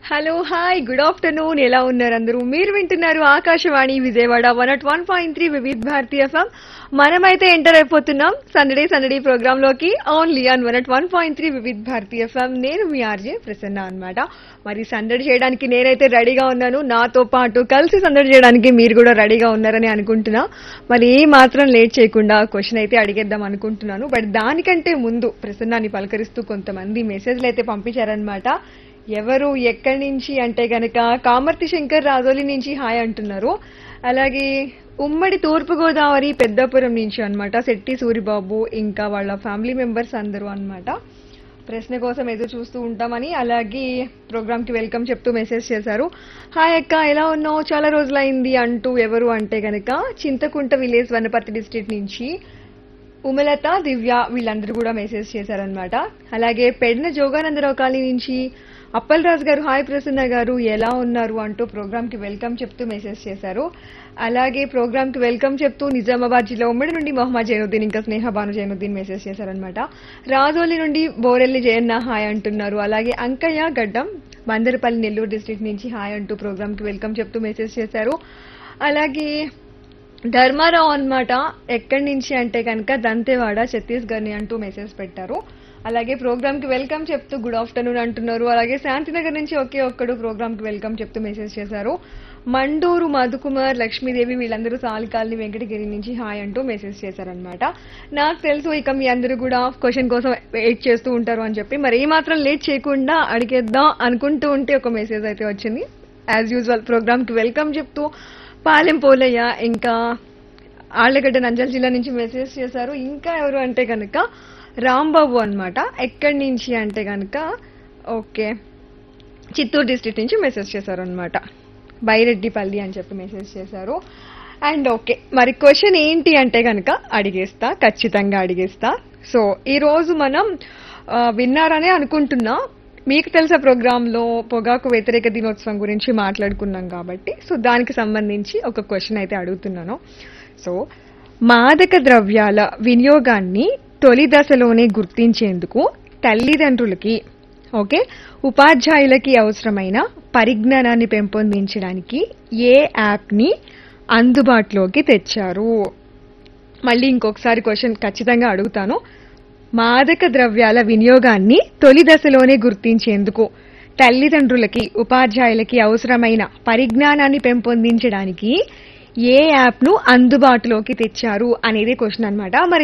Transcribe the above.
hello hi good afternoon ఎలా ఉన్నారు అందరూ మీరు వింటున్నారు Akashvani Vijayawada one at one point three Vividh Bharati FM మనమైతే ఎంటర్ అయిపోతున్నాం సందడే సందడి ప్రోగ్రామ్ లోకి only on one at one point three Vividh Bharati FM నేను మీ ఆర్జే ప్రసన్న అన్నమాట మరి సందడి చేయడానికి నేనైతే రెడీగా ఉన్నాను నాతో పాటు కలిసి సందడి చేయడానికి మీరు కూడా రెడీగా ఉన్నారని అనుకుంటున్నా మరి ఏ మాత్రం లేట్ చేయకుండా క్వశ్చన్ అయితే అడిగేద్దాం అనుకుంటున్నాను బట్ దానికంటే ముందు ప్రసన్నాన్ని పలకరిస్తూ కొంతమంది మెసేజ్లు అయితే పంపించారనమాట ఎవరు ఎక్కడి నుంచి అంటే గనక కామర్తి శంకర్ రాజోలి నుంచి హాయ్ అంటున్నారు అలాగే ఉమ్మడి తూర్పుగోదావరి పెద్దాపురం నుంచి అన్నమాట శెట్టి సూరిబాబు ఇంకా వాళ్ళ ఫ్యామిలీ మెంబర్స్ అందరూ అన్నమాట ప్రశ్న కోసం ఎదురు చూస్తూ ఉంటామని అలాగే ప్రోగ్రామ్ కి వెల్కమ్ చెప్తూ మెసేజ్ చేశారు హాయ్ అక్క ఎలా ఉన్నావు చాలా రోజులైంది అంటూ ఎవరు అంటే గనక చింతకుంట విలేజ్ వనపర్తి డిస్ట్రిక్ట్ నుంచి ఉమలత దివ్య వీళ్ళందరూ కూడా మెసేజ్ చేశారనమాట అలాగే పెడిన జోగానందరావు కాలనీ నుంచి అప్పల్ రాజు గారు హాయ్ ప్రసన్న గారు ఎలా ఉన్నారు అంటూ ప్రోగ్రామ్ కి వెల్కమ్ చెప్తూ మెసేజ్ చేశారు అలాగే ప్రోగ్రామ్ కి వెల్కమ్ చెప్తూ నిజామాబాద్ జిల్లా ఉమ్మడి నుండి మొహమ్మద్ జైనుద్దీన్ ఇంకా స్నేహ భాను జైనుద్దీన్ మెసేజ్ చేశారనమాట రాజోలి నుండి బోరెల్లి జయన్న హాయ్ అంటున్నారు అలాగే అంకయ్య గడ్డం బందరపల్లి నెల్లూరు డిస్ట్రిక్ట్ నుంచి హాయ్ అంటూ ప్రోగ్రామ్ కి వెల్కమ్ చెప్తూ మెసేజ్ చేశారు అలాగే ధర్మారావు అన్నమాట ఎక్కడి నుంచి అంటే కనుక దంతేవాడ ఛత్తీస్గఢ్ అంటూ మెసేజ్ పెట్టారు అలాగే ప్రోగ్రామ్ కి వెల్కమ్ చెప్తూ గుడ్ ఆఫ్టర్నూన్ అంటున్నారు అలాగే శాంతినగర్ నుంచి ఒకే ఒక్కడు ప్రోగ్రామ్ కి వెల్కమ్ చెప్తూ మెసేజ్ చేశారు మండూరు మధుకుమార్ లక్ష్మీదేవి వీళ్ళందరూ సాలికాలని వెంకటగిరి నుంచి హాయ్ అంటూ మెసేజ్ చేశారనమాట నాకు తెలుసు ఇక మీ అందరూ కూడా క్వశ్చన్ కోసం వెయిట్ చేస్తూ ఉంటారు అని చెప్పి మరి ఏ మాత్రం లేట్ చేయకుండా అడిగేద్దాం అనుకుంటూ ఉంటే ఒక మెసేజ్ అయితే వచ్చింది యాజ్ యూజువల్ ప్రోగ్రామ్ కి వెల్కమ్ చెప్తూ పాలెం పోలయ్య ఇంకా ఆళ్లగడ్డ నంజల్ జిల్లా నుంచి మెసేజ్ చేశారు ఇంకా ఎవరు అంటే కనుక రాంబాబు అన్నమాట ఎక్కడి నుంచి అంటే కనుక ఓకే చిత్తూరు డిస్ట్రిక్ట్ నుంచి మెసేజ్ చేశారు అనమాట బైరెడ్డిపల్లి అని చెప్పి మెసేజ్ చేశారు అండ్ ఓకే మరి క్వశ్చన్ ఏంటి అంటే కనుక అడిగేస్తా ఖచ్చితంగా అడిగేస్తా సో ఈ రోజు మనం ఆ, విన్నారనే అనుకుంటున్నా మీకు తెలిసే ప్రోగ్రాంలో పొగాకు వ్యతిరేక దినోత్సవం గురించి మాట్లాడుకున్నాం కాబట్టి సో దానికి సంబంధించి ఒక క్వశ్చన్ అయితే అడుగుతున్నాను సో మాదక ద్రవ్యాల వినియోగాన్ని తొలి దశలోనే గుర్తించేందుకు తల్లిదండ్రులకి ఓకే ఉపాధ్యాయులకి అవసరమైన పరిజ్ఞానాన్ని పెంపొందించడానికి ఏ యాప్ని అందుబాటులోకి తెచ్చారు మళ్ళీ ఇంకొకసారి క్వశ్చన్ ఖచ్చితంగా అడుగుతాను మాదక ద్రవ్యాల వినియోగాన్ని తొలి దశలోనే గుర్తించేందుకు తల్లిదండ్రులకి ఉపాధ్యాయులకి అవసరమైన పరిజ్ఞానాన్ని పెంపొందించడానికి ఏ యాప్ను అందుబాటులోకి తెచ్చారు అనేది క్వశ్చన్ అన్నమాట మరి